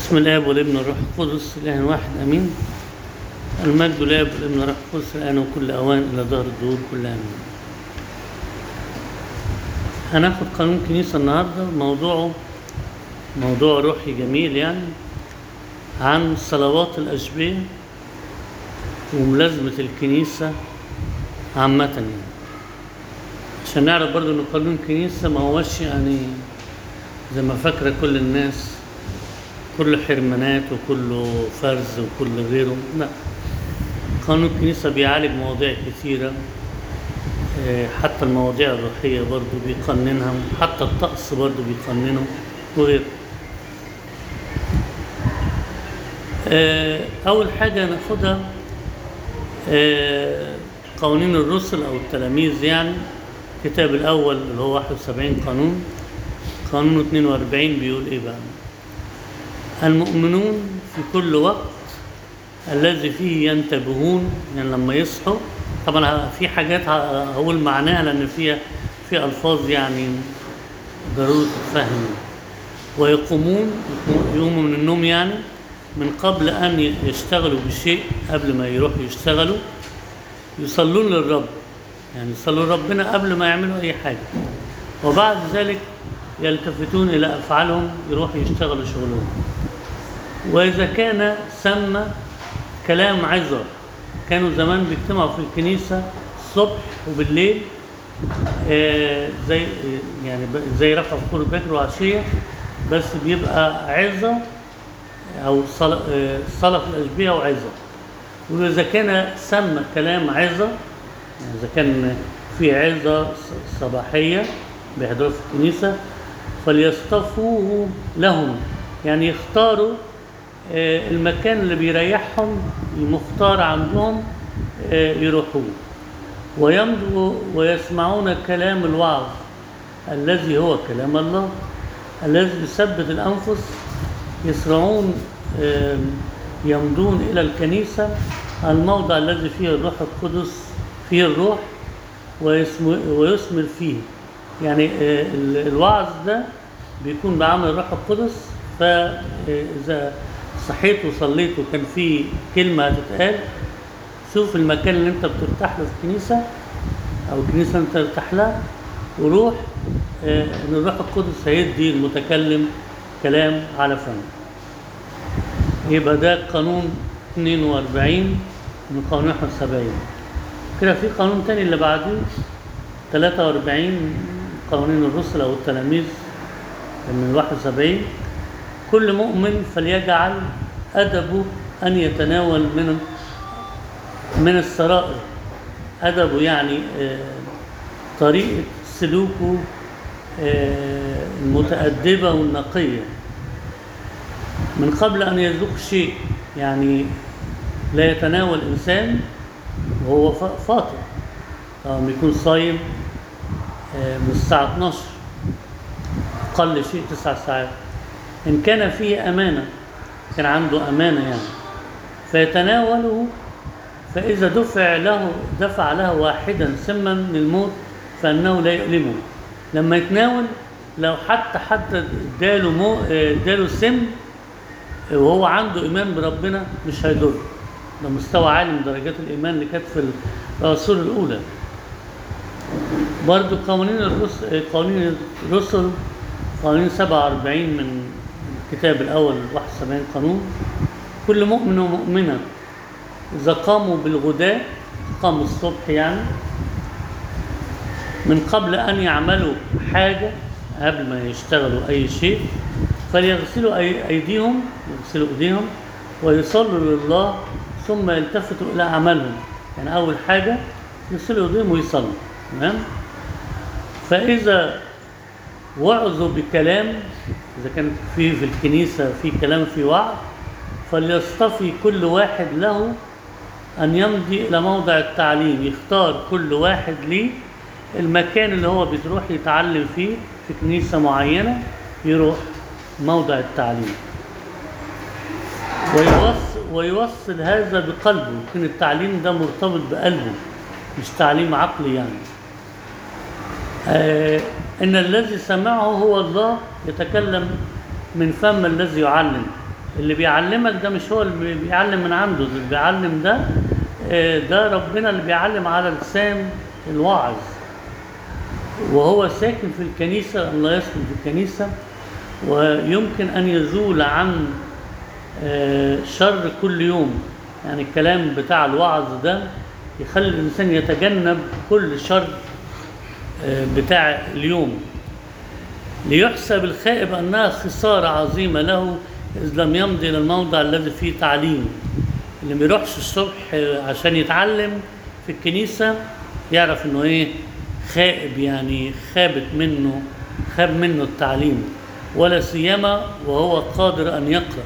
بسم الاب والابن والروح القدس اله واحد امين المجد لاب والابن والروح القدس الان وكل اوان الى ظهر الدهور كلها امين هناخد قانون كنيسه النهارده موضوعه موضوع روحي جميل يعني عن صلوات الاشبيه وملازمه الكنيسه عامه يعني عشان نعرف برضو ان قانون الكنيسه ما هوش يعني زي ما فاكره كل الناس كله حرمانات وكله فرز وكل غيره لا قانون الكنيسة بيعالج مواضيع كثيرة آه، حتى المواضيع الروحية برضو بيقننها حتى الطقس برضو بيقننه وغيره آه، أول حاجة ناخدها آه، قوانين الرسل أو التلاميذ يعني الكتاب الأول اللي هو 71 قانون قانون 42 بيقول إيه بقى المؤمنون في كل وقت الذي فيه ينتبهون يعني لما يصحوا طبعا في حاجات هقول معناها لان فيها في الفاظ يعني ضروره الفهم ويقومون يقوموا من النوم يعني من قبل ان يشتغلوا بشيء قبل ما يروحوا يشتغلوا يصلون للرب يعني يصلوا لربنا قبل ما يعملوا اي حاجه وبعد ذلك يلتفتون الى افعالهم يروحوا يشتغلوا شغلهم وإذا كان سمى كلام عظة كانوا زمان بيجتمعوا في الكنيسة الصبح وبالليل آه زي يعني زي رفع فطور بكر وعشية بس بيبقى عظة أو صلاة آه صلاة في الأشبية وعظة وإذا كان سمى كلام عظة يعني إذا كان في عظة صباحية بيحضروا في الكنيسة فليصطفوه لهم يعني يختاروا المكان اللي بيريحهم المختار عندهم يروحوه ويمضوا ويسمعون كلام الوعظ الذي هو كلام الله الذي يثبت الأنفس يسرعون يمضون إلى الكنيسة الموضع الذي فيه الروح القدس فيه الروح ويثمر فيه يعني الوعظ ده بيكون بعمل الروح القدس فإذا صحيت وصليت وكان في كلمة هتتقال شوف المكان اللي انت بترتاح له في الكنيسة أو الكنيسة انت ترتاح لها وروح آه إن الروح القدس هيدي المتكلم كلام على فم يبقى ده قانون 42 من قانون 71 كده في قانون تاني اللي بعديه 43 قوانين الرسل أو التلاميذ من 71 كل مؤمن فليجعل أدبه أن يتناول من من السرائر أدبه يعني طريقة سلوكه المتأدبة والنقية من قبل أن يذوق شيء يعني لا يتناول إنسان وهو فاطر طبعا يكون صايم من الساعة 12 أقل شيء تسع ساعات إن كان فيه أمانة كان عنده أمانة يعني فيتناوله فإذا دفع له دفع له واحدا سما من الموت فإنه لا يؤلمه لما يتناول لو حتى حتى اداله مو اداله سم وهو عنده إيمان بربنا مش هيضر ده مستوى عالي من درجات الإيمان اللي كانت في الرسول الأولى برضو قوانين الرسل قوانين الرسل قوانين 47 من الكتاب الأول 71 قانون كل مؤمن ومؤمنة إذا قاموا بالغداء قاموا الصبح يعني من قبل أن يعملوا حاجة قبل ما يشتغلوا أي شيء فليغسلوا أيديهم يغسلوا أيديهم ويصلوا لله ثم يلتفتوا إلى عملهم يعني أول حاجة يغسلوا أيديهم ويصلوا تمام فإذا وعظوا بكلام إذا كان في في الكنيسة في كلام في وعظ فليصطفي كل واحد له أن يمضي إلى موضع التعليم يختار كل واحد ليه المكان اللي هو بيروح يتعلم فيه في كنيسة معينة يروح موضع التعليم ويوصل, ويوصل هذا بقلبه يكون التعليم ده مرتبط بقلبه مش تعليم عقلي يعني آه إن الذي سمعه هو الله يتكلم من فم الذي يعلم اللي بيعلمك ده مش هو اللي بيعلم من عنده اللي بيعلم ده آه، ده ربنا اللي بيعلم على لسان الواعظ وهو ساكن في الكنيسة الله يسكن في الكنيسة ويمكن أن يزول عن آه، شر كل يوم يعني الكلام بتاع الوعظ ده يخلي الإنسان يتجنب كل شر آه، بتاع اليوم ليحسب الخائب أنها خسارة عظيمة له إذ لم يمضي إلى الموضع الذي فيه تعليم اللي ما يروحش الصبح آه، عشان يتعلم في الكنيسة يعرف إنه إيه خائب يعني خابت منه خاب منه التعليم ولا سيما وهو قادر أن يقرأ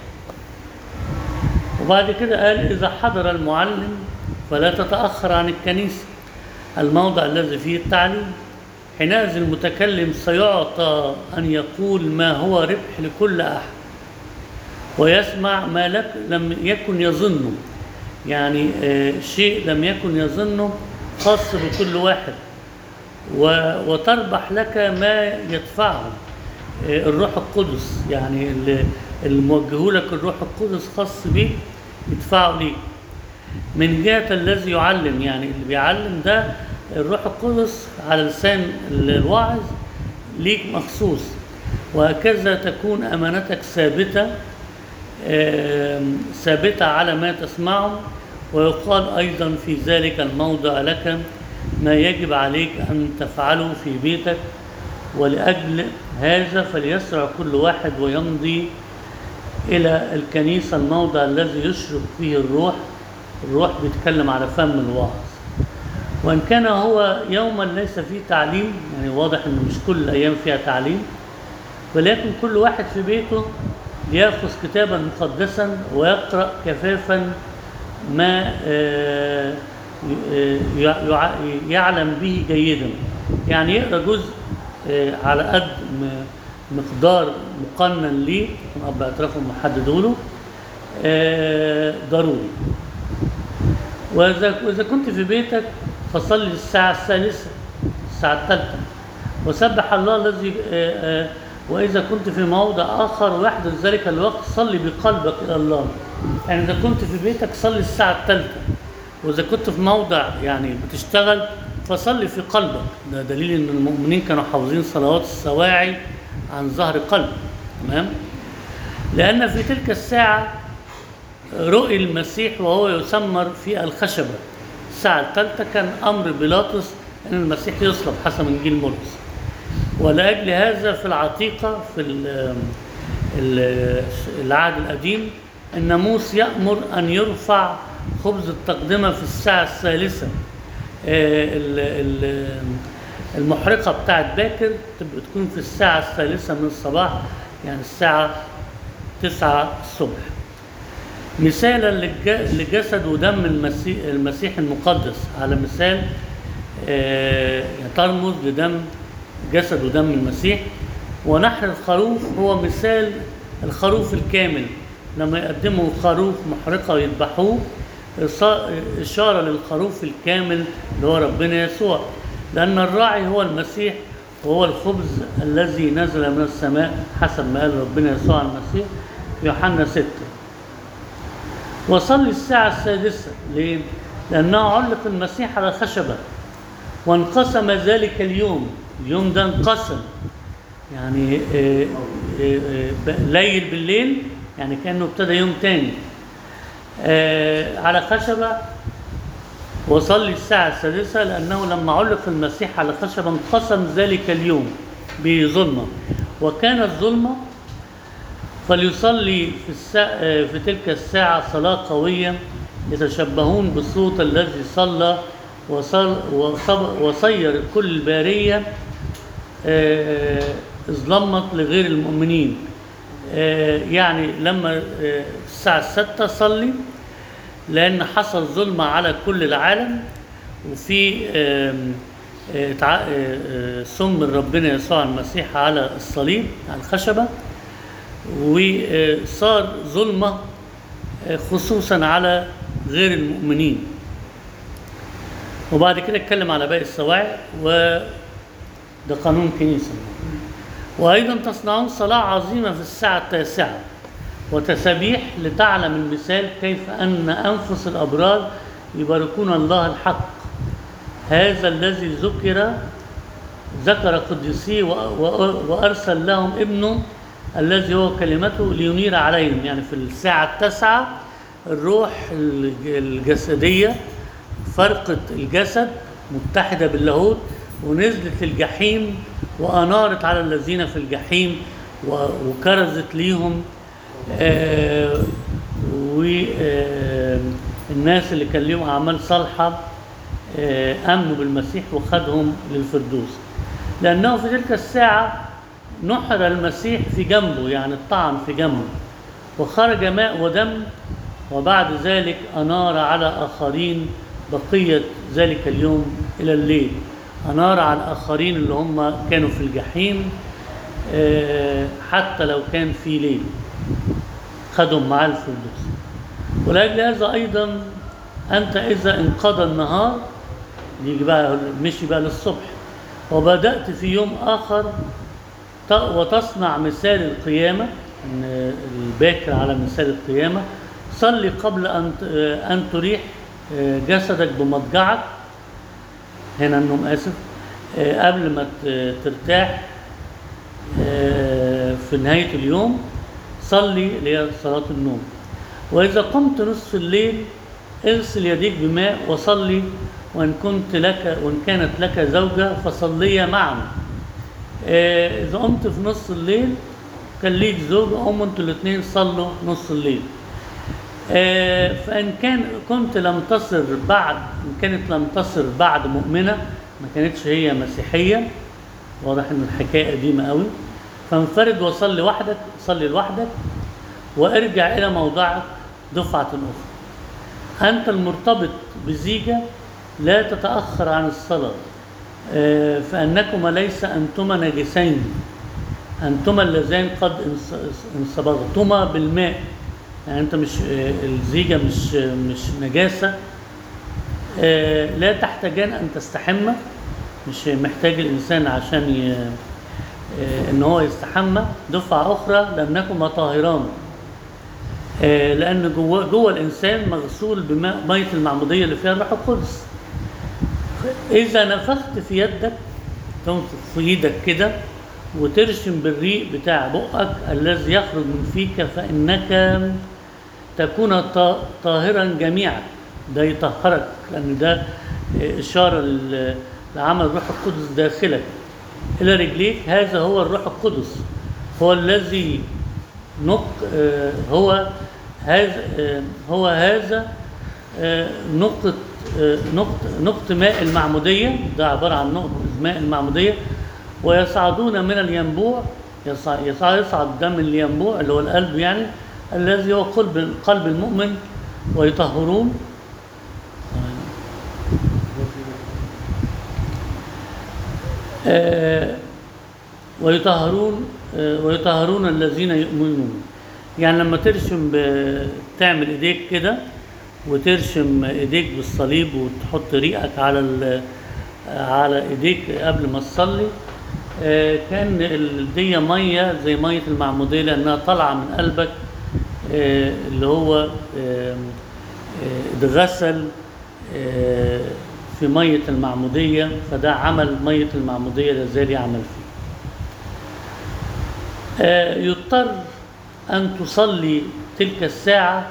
وبعد كده قال إذا حضر المعلم فلا تتأخر عن الكنيسة الموضع الذي فيه التعليم حينئذ المتكلم سيعطى أن يقول ما هو ربح لكل أحد ويسمع ما لك لم يكن يظنه يعني آه، شيء لم يكن يظنه خاص بكل واحد و- وتربح لك ما يدفعه آه، الروح القدس يعني اللي اللي موجهه لك الروح القدس خاص بيك يدفعه ليك من جهة الذي يعلم يعني اللي بيعلم ده الروح القدس على لسان الواعظ ليك مخصوص وهكذا تكون أمانتك ثابتة آم، ثابتة على ما تسمعه ويقال أيضا في ذلك الموضع لك ما يجب عليك أن تفعله في بيتك ولأجل هذا فليسرع كل واحد ويمضي إلى الكنيسة الموضع الذي يشرب فيه الروح الروح بيتكلم على فم الواعظ وإن كان هو يوما ليس فيه تعليم يعني واضح إنه مش كل الأيام فيها تعليم ولكن كل واحد في بيته يأخذ كتابا مقدسا ويقرأ كفافا ما آه، ي- يع- يعلم به جيدا يعني يقرأ جزء آه، على قد م- مقدار مقنن ليه يكون أب اعترافه محدده له آه، ضروري وإذا وإذا كنت في بيتك فصلي الساعة الثالثة الساعة الثالثة وسبح الله الذي آه، آه، وإذا كنت في موضع آخر ويحدث ذلك الوقت صلي بقلبك إلى الله يعني إذا كنت في بيتك صلي الساعة الثالثة وإذا كنت في موضع يعني بتشتغل فصلي في قلبك ده دليل إن المؤمنين كانوا حافظين صلوات السواعي عن ظهر قلب تمام لأن في تلك الساعة رؤي المسيح وهو يسمر في الخشبة الساعة الثالثة كان أمر بيلاطس أن المسيح يصلب حسب إنجيل مرقس ولأجل هذا في العتيقة في ال- ال- العهد القديم الناموس يأمر أن يرفع خبز التقدمة في الساعة الثالثة آه، ال- ال- المحرقة بتاعت باكر تبقى تكون في الساعة الثالثة من الصباح يعني الساعة تسعة الصبح مثالا للج- لجسد ودم المسيح, المسيح المقدس على مثال آه، يعني ترمز لدم جسد ودم المسيح ونحر الخروف هو مثال الخروف الكامل لما يقدموا خروف محرقة ويذبحوه إصا- إشارة للخروف الكامل اللي هو ربنا يسوع لأن الراعي هو المسيح وهو الخبز الذي نزل من السماء حسب ما قال ربنا يسوع عن المسيح في يوحنا ستة وصلي الساعة السادسة ليه؟ لأنه علق المسيح على خشبة وانقسم ذلك اليوم اليوم ده انقسم يعني آه، آه، آه، ب- ليل بالليل يعني كأنه ابتدى يوم تاني آه، على خشبة وصلي الساعة السادسة لأنه لما علق المسيح على خشبة انقسم ذلك اليوم بظلمة وكانت ظلمة فليصلي في, الساعة في تلك الساعة صلاة قوية يتشبهون بالصوت الذي صلى وصل وصب- وصير كل البارية آه، ظلمت لغير المؤمنين آه، يعني لما آه، الساعة الستة صلي لأن حصل ظلمة على كل العالم وفي آم، آه، تع- آه، آه، سم ربنا يسوع المسيح على الصليب على الخشبة وصار ظلمة آه، خصوصا على غير المؤمنين وبعد كده اتكلم على باقي السواعي وده قانون كنيسة وأيضا تصنعون صلاة عظيمة في الساعة التاسعة وتسابيح لتعلم المثال كيف أن أنفس الأبرار يباركون الله الحق هذا الذي ذكر ذكر قديسيه و- و- وأرسل لهم ابنه الذي هو كلمته لينير عليهم يعني في الساعة التاسعة الروح الج- الجسدية فرقت الجسد متحدة باللاهوت ونزلت الجحيم وأنارت على الذين في الجحيم و- وكرزت ليهم والناس اللي كان ليهم أعمال صالحة آه، آمنوا بالمسيح وخدهم للفردوس لأنه في تلك الساعة نحر المسيح في جنبه يعني الطعن في جنبه وخرج ماء ودم وبعد ذلك أنار على آخرين بقية ذلك اليوم إلى الليل أنار على الآخرين اللي هم كانوا في الجحيم آه، حتى لو كان في ليل خدهم معاه الفردوس ولأجل هذا أيضا أنت إذا انقضى النهار يجي بقى مشي بقى للصبح وبدأت في يوم آخر ت- وتصنع مثال القيامة إن الباكر على مثال القيامة صلي قبل أن ت- أن تريح جسدك بمضجعك هنا النوم آسف قبل ما ت- ترتاح في نهاية اليوم صلي اللي هي صلاة النوم وإذا قمت نصف الليل اغسل يديك بماء وصلي وإن كنت لك وإن كانت لك زوجة فصليا معا آه، إذا قمت في نص الليل كان ليك زوجة قوموا انتوا الاثنين صلوا نص الليل آه، فإن كان كنت لم تصر بعد إن كانت لم تصر بعد مؤمنة ما كانتش هي مسيحية واضح إن الحكاية قديمة قوي فانفرد وصلي وحدك صلي لوحدك وارجع إلى موضعك دفعة أخرى أنت المرتبط بزيجة لا تتأخر عن الصلاة آه، فأنكما ليس أنتما نجسين أنتما اللذان قد انص- انصبغتما بالماء يعني أنت مش آه، الزيجة مش مش نجاسة آه، لا تحتاجان أن تستحمى مش محتاج الإنسان عشان ي... آه، إن هو يستحمى دفعة أخرى لأنكما طاهران آه، لأن جوه جوه الإنسان مغسول بماء مية المعمودية اللي فيها الروح القدس إذا نفخت في يدك تنفخ في إيدك كده وترشم بالريق بتاع بقك الذي يخرج من فيك فإنك تكون طا- طاهرا جميعا ده يطهرك لأن ده إشارة لل- لعمل الروح القدس داخلك إلى رجليك هذا هو الروح القدس هو الذي نق آه، هو هذا آه، هو هذا آه، نقطة آه، نقطة نقطة ماء المعمودية ده عبارة عن نقطة ماء المعمودية ويصعدون من الينبوع يصعد, يصعد, يصعد دم الينبوع اللي هو القلب يعني الذي هو قلب قلب المؤمن ويطهرون آه، ويطهرون آه، ويطهرون الذين يؤمنون يعني لما ترشم ب- تعمل ايديك كده وترشم ايديك بالصليب وتحط ريقك على ال- على ايديك قبل ما تصلي آه، كان ال- دي ميه زي ميه المعموديه لانها طالعه من قلبك آه، اللي هو آه، آه، اتغسل آه، في ميه المعموديه فده عمل ميه المعموديه لازال يعمل فيه آه، يضطر أن تصلي تلك الساعة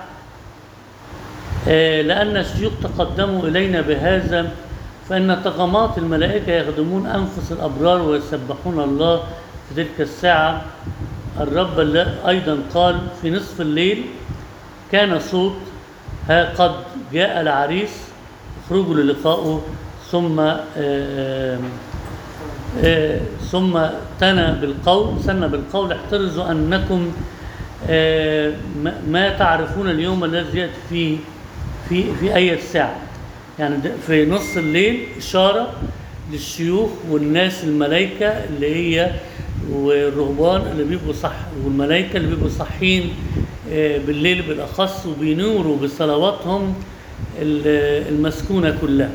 آه، لأن الشيوخ تقدموا إلينا بهذا فإن طغمات الملائكة يخدمون أنفس الأبرار ويسبحون الله في تلك الساعة الرب الل- أيضا قال في نصف الليل كان صوت ها قد جاء العريس اخرجوا للقائه ثم آه، آه، ثم تنى بالقول سن بالقول احترزوا انكم آه، ما- ما تعرفون اليوم الذي ياتي فيه في في اي ساعه يعني ده في نص الليل اشاره للشيوخ والناس الملائكه اللي هي والرهبان اللي بيبقوا صح والملائكه اللي بيبقوا صاحيين آه، بالليل بالاخص وبينوروا بصلواتهم ال- المسكونه كلها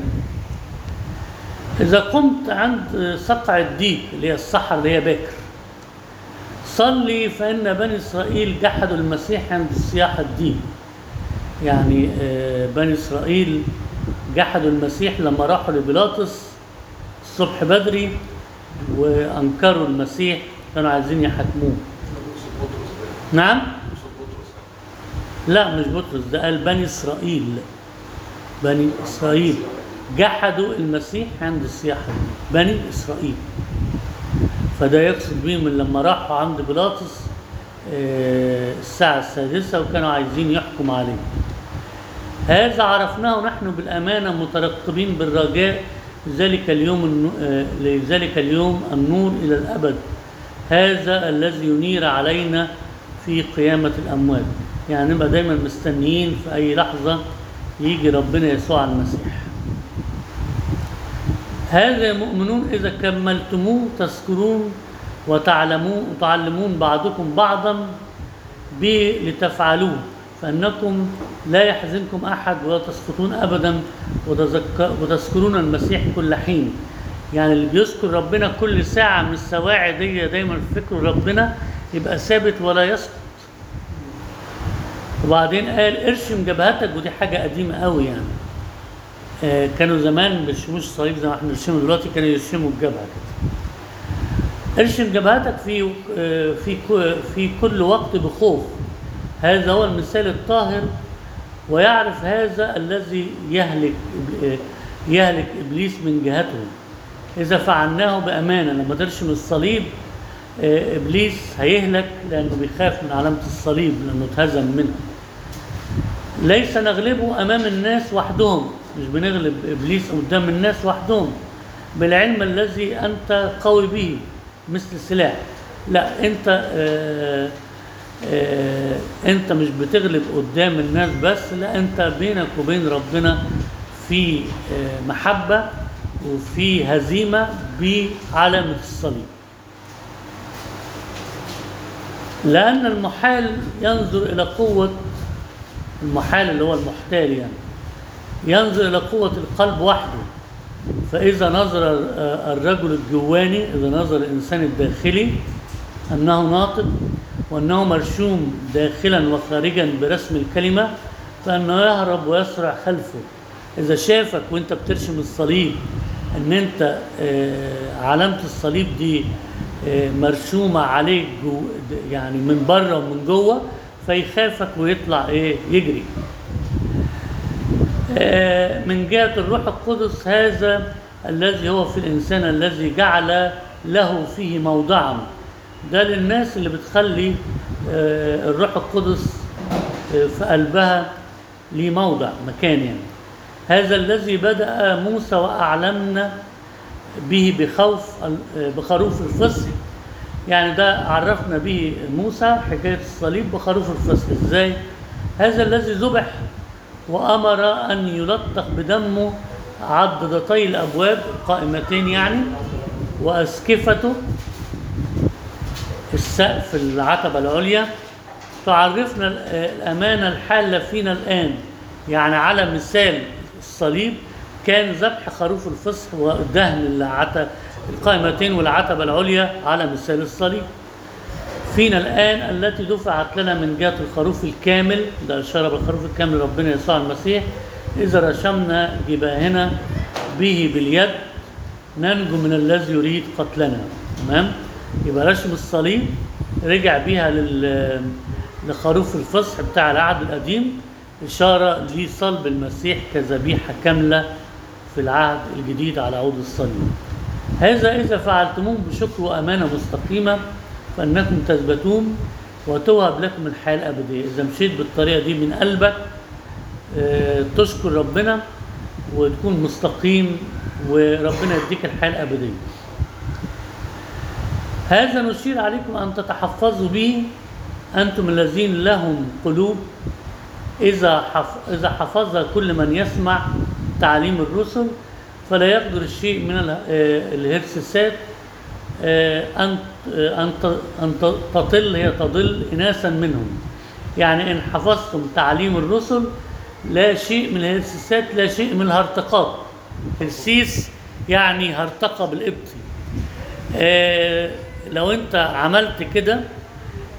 إذا قمت عند صقع الديك اللي هي الصحراء اللي هي باكر صلي فإن بني إسرائيل جحدوا المسيح عند صياح الدين يعني آه، بني إسرائيل جحدوا المسيح لما راحوا لبيلاطس الصبح بدري وأنكروا المسيح كانوا عايزين يحاكموه يقصد بطرس نعم يقصد بطرس لا مش بطرس ده قال بني إسرائيل بني إسرائيل جحدوا المسيح عند الصياح بني إسرائيل فده يقصد بيهم من لما راحوا عند بيلاطس آه، الساعة السادسة وكانوا عايزين يحكم عليه هذا عرفناه نحن بالأمانة مترقبين بالرجاء ذلك اليوم النو- آه، لذلك اليوم النور إلى الأبد هذا الذي ينير علينا في قيامة الأموات يعني نبقى دايما مستنيين في أي لحظة يجي ربنا يسوع المسيح هذا مؤمنون إذا كملتموه تذكرون وتعلمون وتعلمون بعضكم بعضا به لتفعلوه فإنكم لا يحزنكم أحد ولا تسقطون أبدا وتذك- وتذكرون المسيح كل حين يعني اللي بيذكر ربنا كل ساعة من السواعي دي دايما في فكر ربنا يبقى ثابت ولا يسقط وبعدين قال ارشم جبهتك ودي حاجة قديمة قوي يعني آه، كانوا زمان ما بيرشموش صليب زي ما احنا بنرشمه دلوقتي كانوا يرشموا الجبهة كده ارشم جبهتك في آه، في ك- في كل وقت بخوف هذا هو المثال الطاهر ويعرف هذا الذي يهلك آه، يهلك ابليس من جهته اذا فعلناه بامانه لما ترشم الصليب آه، ابليس هيهلك لانه بيخاف من علامه الصليب لانه اتهزم منه ليس نغلبه امام الناس وحدهم مش بنغلب ابليس قدام الناس وحدهم بالعلم الذي انت قوي به مثل سلاح لا انت آه آه انت مش بتغلب قدام الناس بس لا انت بينك وبين ربنا في آه محبه وفي هزيمه بعلامه الصليب لأن المحال ينظر إلى قوة المحال اللي هو المحتال يعني ينظر إلى قوة القلب وحده فإذا نظر آه، الرجل الجواني إذا نظر الإنسان الداخلي أنه ناطق وأنه مرشوم داخلا وخارجا برسم الكلمة فأنه يهرب ويسرع خلفه إذا شافك وأنت بترشم الصليب أن أنت آه، علامة الصليب دي آه، مرسومة عليك جو يعني من بره ومن جوه فيخافك ويطلع إيه يجري آه، من جهة الروح القدس هذا الذي هو في الإنسان الذي جعل له فيه موضعا ده للناس اللي بتخلي آه، الروح القدس آه، في قلبها ليه موضع مكان يعني هذا الذي بدأ موسى وأعلمنا به بخوف ال- بخروف الفصح يعني ده عرفنا به موسى حكاية الصليب بخروف الفصح ازاي هذا الذي ذبح وأمر أن يلطخ بدمه عضدتي الأبواب قائمتين يعني وأسكفته السقف العتبة العليا تعرفنا ال- الأمانة الحالة فينا الآن يعني على مثال الصليب كان ذبح خروف الفصح ودهن العتبة القائمتين والعتبة العليا على مثال الصليب فينا الآن التي دفعت لنا من جهة الخروف الكامل ده إشارة بالخروف الكامل ربنا يسوع المسيح إذا رشمنا جباهنا به باليد ننجو من الذي يريد قتلنا تمام يبقى رشم الصليب رجع بيها لل لخروف الفصح بتاع العهد القديم إشارة لصلب المسيح كذبيحة كاملة في العهد الجديد على عود الصليب هذا إذا فعلتموه بشكر وأمانة مستقيمة فإنكم تثبتون وتوهب لكم الحياة الأبدية إذا مشيت بالطريقة دي من قلبك آه، تشكر ربنا وتكون مستقيم وربنا يديك الحياة الأبدية هذا نشير عليكم أن تتحفظوا به أنتم الذين لهم قلوب إذا حف... إذا حفظها كل من يسمع تعليم الرسل فلا يقدر الشيء من ال- آه، الهرسسات آه، أن آه، أن ت- أن ت- تطل هي تضل إناسا منهم يعني إن حفظتم تعليم الرسل لا شيء من الهرسسات لا شيء من الهرطقات هرسيس يعني هرطقة بالقبطي آه، لو أنت عملت كده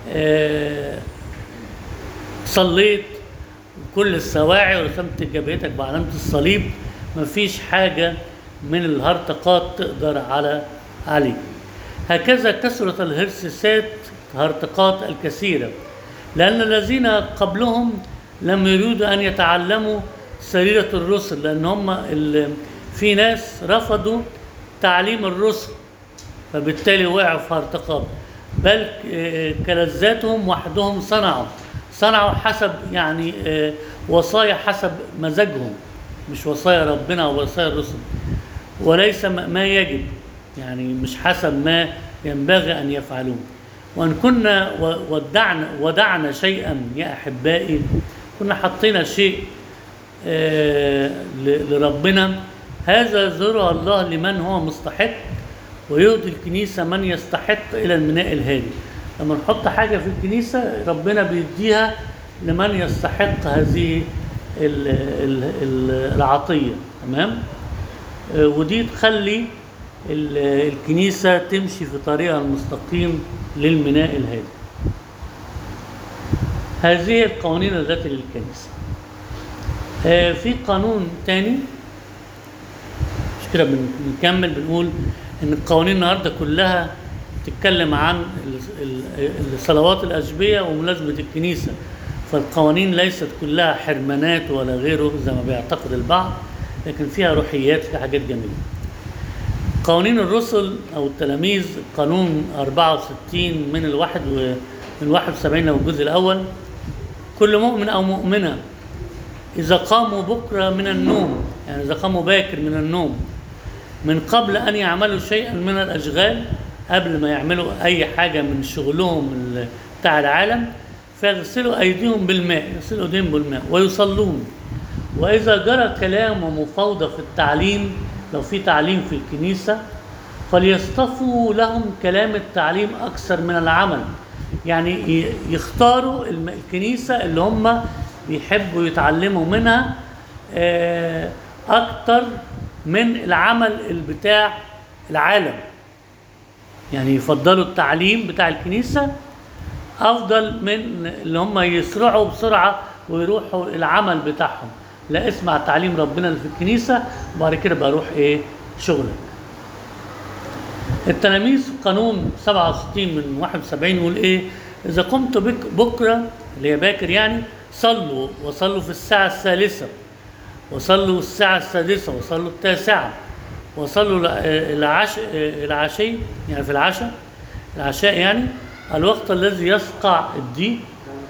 آه، صليت كل السواعي ورسمت جبهتك بعلامة الصليب مفيش حاجة من الهرطقات تقدر على عليه هكذا كثرت الهرسسات هرطقات الكثيرة لأن الذين قبلهم لم يريدوا أن يتعلموا سريرة الرسل لأن هم ال- في ناس رفضوا تعليم الرسل فبالتالي وقعوا في هرطقات بل آه، كلذاتهم وحدهم صنعوا صنعوا حسب يعني آه، وصايا حسب مزاجهم مش وصايا ربنا او وصايا الرسل وليس ما ما يجب يعني مش حسب ما ينبغي ان يفعلوه وان كنا و- ودعنا ودعنا شيئا يا احبائي كنا حطينا شيء آه، ل- لربنا هذا يظهرها الله لمن هو مستحق ويهدي الكنيسة من يستحق إلى الميناء الهادي لما نحط حاجة في الكنيسة ربنا بيديها لمن يستحق هذه ال- ال- ال- العطية تمام آه، ودي تخلي ال- الكنيسة تمشي في طريقها المستقيم للميناء الهادي هذه القوانين التي للكنيسة آه، في قانون تاني مش كده بن- بنكمل بنقول ان القوانين النهارده كلها بتتكلم عن ال- ال- الصلوات الاشبيه وملازمه الكنيسه فالقوانين ليست كلها حرمانات ولا غيره زي ما بيعتقد البعض لكن فيها روحيات فيها حاجات جميله قوانين الرسل او التلاميذ قانون 64 من الواحد و من 71 لو الجزء الاول كل مؤمن او مؤمنه إذا قاموا بكرة من النوم يعني إذا قاموا باكر من النوم من قبل أن يعملوا شيئا من الأشغال قبل ما يعملوا أي حاجة من شغلهم ال- بتاع العالم فيغسلوا أيديهم بالماء يغسلوا أيديهم بالماء ويصلون وإذا جرى كلام ومفاوضة في التعليم لو في تعليم في الكنيسة فليصطفوا لهم كلام التعليم أكثر من العمل يعني ي- يختاروا الم- الكنيسة اللي هم بيحبوا يتعلموا منها آه، أكتر من العمل بتاع العالم يعني يفضلوا التعليم بتاع الكنيسة أفضل من اللي هم يسرعوا بسرعة ويروحوا العمل بتاعهم لا اسمع تعليم ربنا اللي في الكنيسة وبعد كده بروح إيه شغلك التلاميذ في قانون 67 من 71 يقول ايه اذا قمت بك بكره اللي هي باكر يعني صلوا وصلوا في الساعه الثالثه وصلوا الساعه السادسه وصلوا التاسعه وصلوا الع- العش العشي يعني في العشاء العشاء يعني الوقت الذي يسقع الديك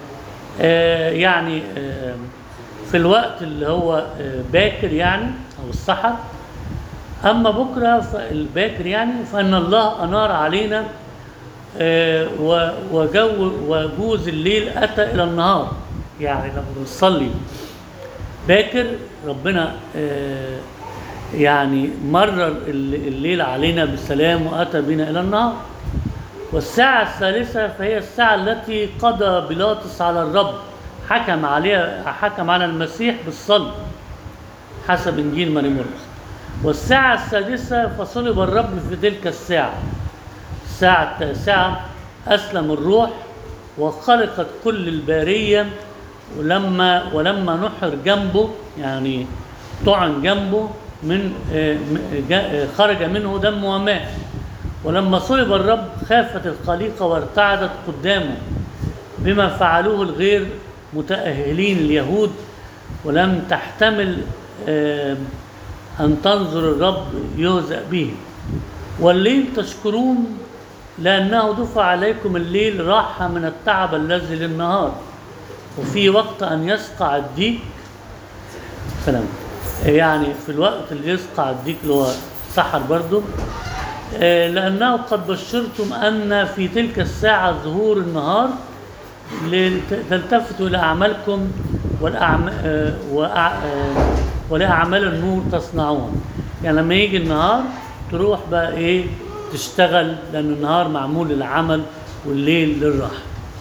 آه، يعني آه، في الوقت اللي هو آه، باكر يعني او السحر أما بكرة فالباكر يعني فإن الله أنار علينا آه، و- وجو وجوز الليل أتى إلى النهار يعني لما بنصلي باكر ربنا آه، يعني مرر الل- الليل علينا بالسلام وأتى بنا إلى النهار والساعة الثالثة فهي الساعة التي قضى بيلاطس على الرب حكم عليها حكم على المسيح بالصلب حسب انجيل ماري مرقس والساعة السادسة فصلب الرب في تلك الساعة الساعة التاسعة أسلم الروح وخلقت كل البارية ولما ولما نحر جنبه يعني طعن جنبه من آه، م- جا- آه، خرج منه دم وماء ولما صلب الرب خافت الخليقة وارتعدت قدامه بما فعلوه الغير متأهلين اليهود ولم تحتمل آه، أن تنظر الرب يهزأ به والليل تشكرون لأنه دفع عليكم الليل راحة من التعب الذي للنهار وفي وقت أن يسقع الديك سلام يعني في الوقت اللي يسقع الديك اللي هو سحر برضه آه، لأنه قد بشرتم أن في تلك الساعة ظهور النهار لت- تلتفتوا إلى أعمالكم والأعم... آه، وأع... آه، ولأعمال النور تصنعون يعني لما يجي النهار تروح بقى إيه تشتغل لأن النهار معمول للعمل والليل للراحة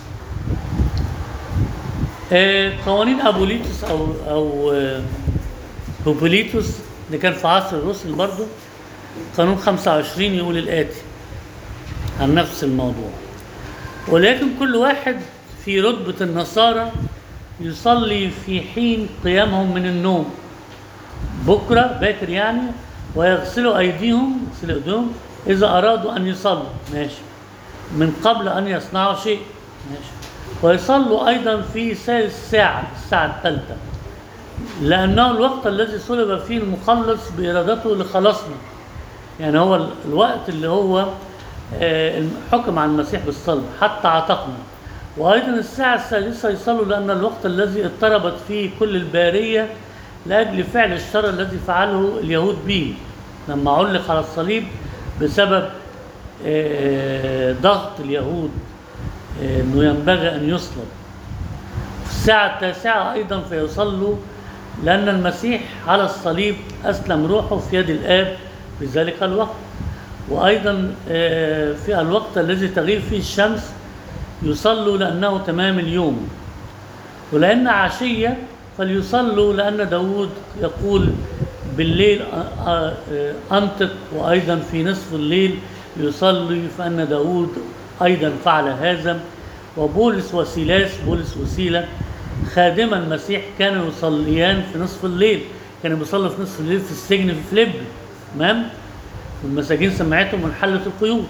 آه، قوانين أبوليتوس أو أو آه، بوبوليتوس اللي كان في عصر الرسل برضه قانون 25 يقول الآتي عن نفس الموضوع ولكن كل واحد في رتبة النصارى يصلي في حين قيامهم من النوم بكرة باكر يعني ويغسلوا أيديهم يغسلوا أيديهم إذا أرادوا أن يصلوا ماشي من قبل أن يصنعوا شيء ماشي ويصلوا أيضا في ثالث ساعة الساعة الثالثة لأنه الوقت الذي صلب فيه المخلص بإرادته لخلاصنا يعني هو ال- الوقت اللي هو آه، حكم على المسيح بالصلب حتى عتقنا وأيضا الساعة الثالثة يصلوا لأن الوقت الذي اضطربت فيه كل البارية لأجل فعل الشر الذي فعله اليهود به لما علق على الصليب بسبب آه، ضغط اليهود آه، أنه ينبغي أن يصلب في الساعة التاسعة أيضا فيصلوا لأن المسيح على الصليب أسلم روحه في يد الآب في ذلك الوقت وأيضا آه، في الوقت الذي تغيب فيه الشمس يصلوا لأنه تمام اليوم ولأن عشية فليصلوا لأن داود يقول بالليل آه، آه، آه، أنطق وأيضا في نصف الليل يصلي فأن داود أيضا فعل هذا وبولس وسيلاس بولس وسيلة خادما المسيح كانوا يصليان في نصف الليل كانوا بيصلوا في نصف الليل في السجن في فيليب تمام والمساجين سمعتهم من حلة القيود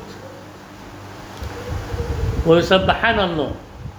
ويسبحان الله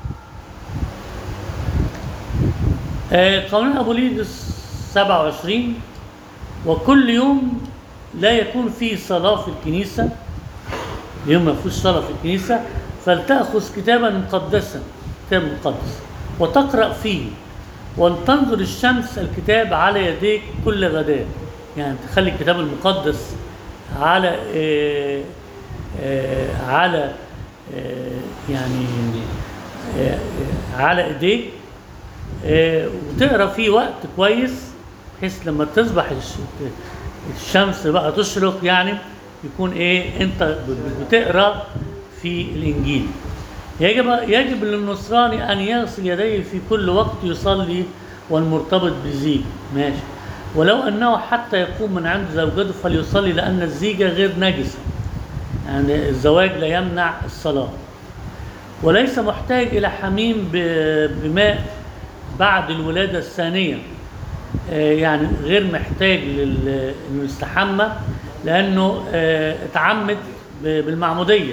آه، قانون ابو ليدس 27 وكل يوم لا يكون فيه صلاه في الكنيسه يوم ما فيهوش صلاه في الكنيسه فلتاخذ كتابا مقدسا كتاب مقدس وتقرا فيه ولتنظر الشمس الكتاب على يديك كل غداء يعني تخلي الكتاب المقدس على آه آه على آه يعني آه آه على ايديك آه، وتقرا فيه وقت كويس بحيث لما تصبح الش- الشمس بقى تشرق يعني يكون ايه انت ب- بتقرا في الانجيل يجب يجب للنصراني ان يغسل يديه في كل وقت يصلي والمرتبط بزيج ماشي ولو انه حتى يقوم من عند زوجته فليصلي لان الزيجه غير نجسه يعني الزواج لا يمنع الصلاه وليس محتاج إلى حميم ب- بماء بعد الولادة الثانية آه، يعني غير محتاج لل- إنه يستحمى لأنه آه، اتعمد ب- بالمعمودية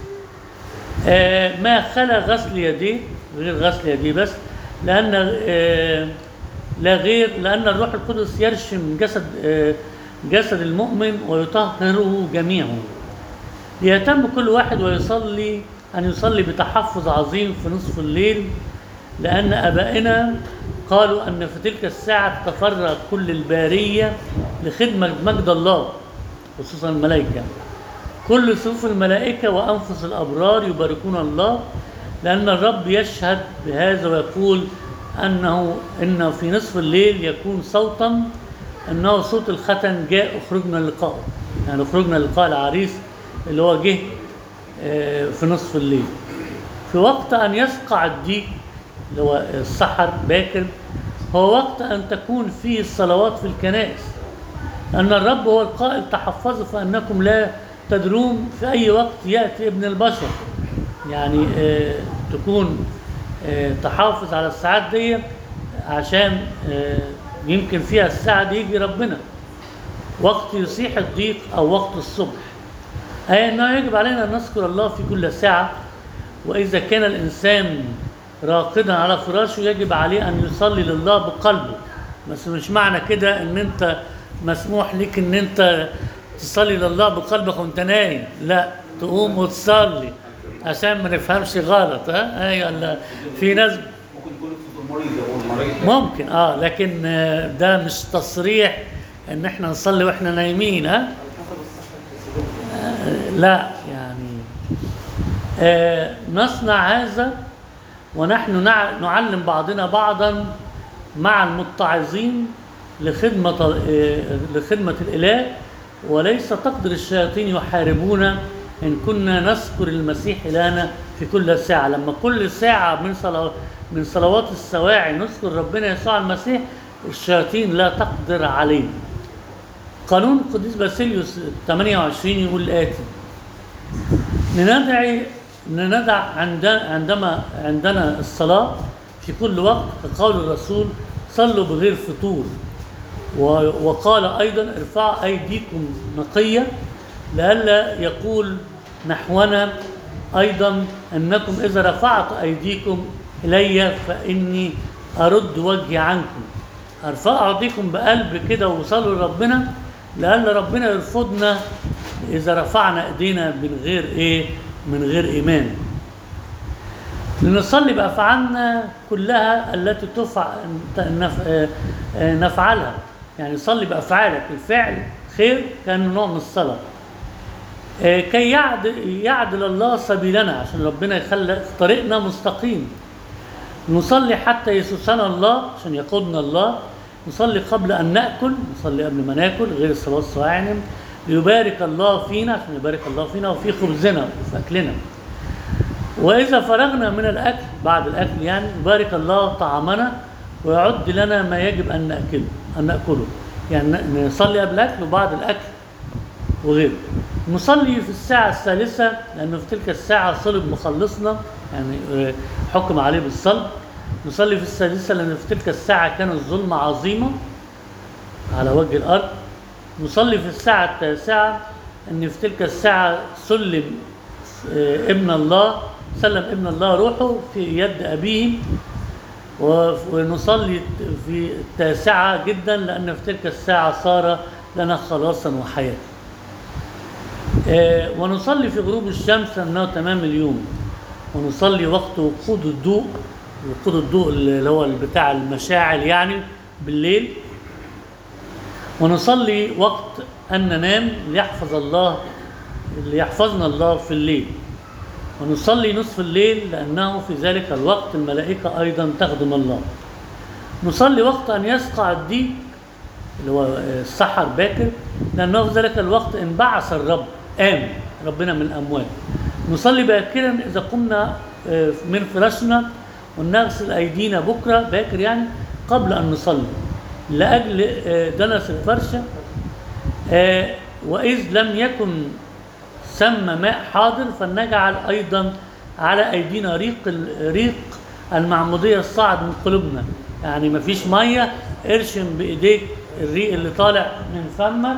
آه، ما خلا غسل يديه غير غسل يديه بس لأن آه، لا غير لأن الروح القدس يرشم جسد آه، جسد المؤمن ويطهره جميعه ليهتم كل واحد ويصلي أن يصلي بتحفظ عظيم في نصف الليل لأن آبائنا قالوا أن في تلك الساعة تفرغ كل البارية لخدمة مجد الله خصوصا الملائكة كل صفوف الملائكة وأنفس الأبرار يباركون الله لأن الرب يشهد بهذا ويقول أنه إن في نصف الليل يكون صوتا أنه صوت الختن جاء أخرجنا لقاء يعني أخرجنا لقاء العريس اللي هو جه آه، في نصف الليل في وقت أن يسقع الديك اللي هو السحر باكر هو وقت أن تكون فيه الصلوات في الكنائس أن الرب هو القائل تحفظوا فأنكم لا تدرون في أي وقت يأتي ابن البشر يعني آه تكون آه تحافظ على الساعات دي عشان آه يمكن فيها الساعة دي يجي ربنا وقت يصيح الضيق أو وقت الصبح أي أنه يجب علينا أن نذكر الله في كل ساعة وإذا كان الإنسان راقدا على فراشه يجب عليه أن يصلي لله بقلبه بس مش معنى كده أن أنت مسموح لك أن أنت تصلي لله بقلبك وأنت نايم لا تقوم وتصلي عشان ما نفهمش غلط ها أيوة لا. في ناس ممكن يكون في المريض هو المريض ممكن اه لكن آه، ده مش تصريح ان احنا نصلي واحنا نايمين ها آه، لا يعني آه نصنع هذا ونحن نع- نعلم بعضنا بعضا مع المتعظين لخدمة آه، لخدمة الإله وليس تقدر الشياطين يحاربون إن كنا نذكر المسيح إلهنا في كل ساعة لما كل ساعة من صلوات من صلوات السواعي نذكر ربنا يسوع المسيح الشياطين لا تقدر علينا قانون القديس باسيليوس 28 يقول الآتي لندعي ان ندع عند عندما عندنا الصلاه في كل وقت كقول الرسول صلوا بغير فطور و- وقال ايضا ارفعوا ايديكم نقيه لئلا يقول نحونا ايضا انكم اذا رفعت ايديكم الي فاني ارد وجهي عنكم ارفعوا ايديكم بقلب كده وصلوا لربنا لئلا ربنا يرفضنا اذا رفعنا ايدينا من غير ايه من غير ايمان لنصلي بافعالنا كلها التي تفع نف- آه، آه، نفعلها يعني صلي بافعالك الفعل خير كان نوع من الصلاه آه، كي يعدل, يعدل الله سبيلنا عشان ربنا يخلي طريقنا مستقيم نصلي حتى يسوسنا الله عشان يقودنا الله نصلي قبل ان ناكل نصلي قبل ما ناكل غير الصلاه الصواعم ليبارك الله فينا عشان يبارك الله فينا وفي خبزنا وفي اكلنا واذا فرغنا من الاكل بعد الاكل يعني يبارك الله طعامنا ويعد لنا ما يجب ان ناكله ان ناكله يعني ن- نصلي قبل الاكل وبعد الاكل وغيره نصلي في الساعة الثالثة لأنه في تلك الساعة صلب مخلصنا يعني آه، حكم عليه بالصلب نصلي في الثالثة لأن في تلك الساعة كان الظلمة عظيمة على وجه الأرض نصلي في الساعة التاسعة أن في تلك الساعة سلم آه، ابن الله سلم ابن الله روحه في يد أبيه و- ونصلي في التاسعة جدا لأن في تلك الساعة صار لنا خلاصا وحياة آه، ونصلي في غروب الشمس أنه تمام اليوم ونصلي وقت وقود الضوء وقود الضوء اللي هو بتاع المشاعل يعني بالليل ونصلي وقت أن ننام ليحفظ الله ليحفظنا الله في الليل ونصلي نصف الليل لأنه في ذلك الوقت الملائكة أيضا تخدم الله نصلي وقت أن يسقع الديك اللي هو السحر باكر لأنه في ذلك الوقت انبعث الرب قام ربنا من الأموات نصلي باكرا إذا قمنا آه، من فراشنا ونغسل أيدينا بكرة باكر يعني قبل أن نصلي لأجل آه، دنس الفرشة آه، وإذ لم يكن سم ماء حاضر فلنجعل أيضا على أيدينا ريق ال- ريق المعمودية الصاعد من قلوبنا يعني مفيش مية ارشم بإيديك الريق اللي طالع من فمك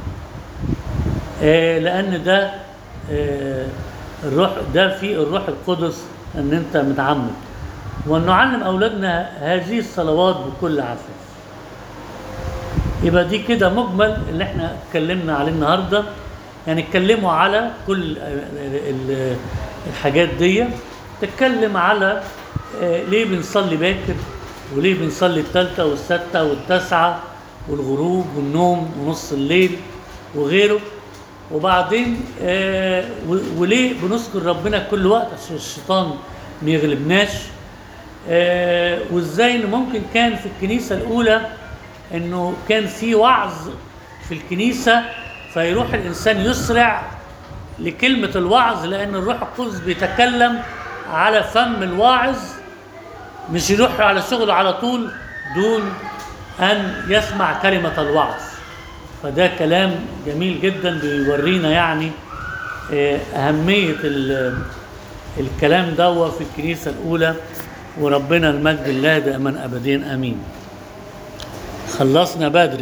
آه، لأن ده آه، الروح ده في الروح القدس ان انت متعمد وان نعلم اولادنا هذه الصلوات بكل عفاف يبقى دي كده مجمل اللي احنا اتكلمنا عليه النهارده يعني اتكلموا على كل ال- ال- الحاجات دي تتكلم على آه، ليه بنصلي باكر وليه بنصلي الثالثة والستة والتاسعة والغروب والنوم ونص الليل وغيره وبعدين آه و- وليه بنذكر ربنا كل وقت عشان الشيطان ما يغلبناش آه وازاي ان ممكن كان في الكنيسه الاولى انه كان في وعظ في الكنيسه فيروح الانسان يسرع لكلمه الوعظ لان الروح القدس بيتكلم على فم الواعظ مش يروح على شغله على طول دون ان يسمع كلمه الوعظ فده كلام جميل جدا بيورينا يعني آه، أهمية ال- الكلام ده في الكنيسة الأولى وربنا المجد الله دائما أبدين آمين خلصنا بدري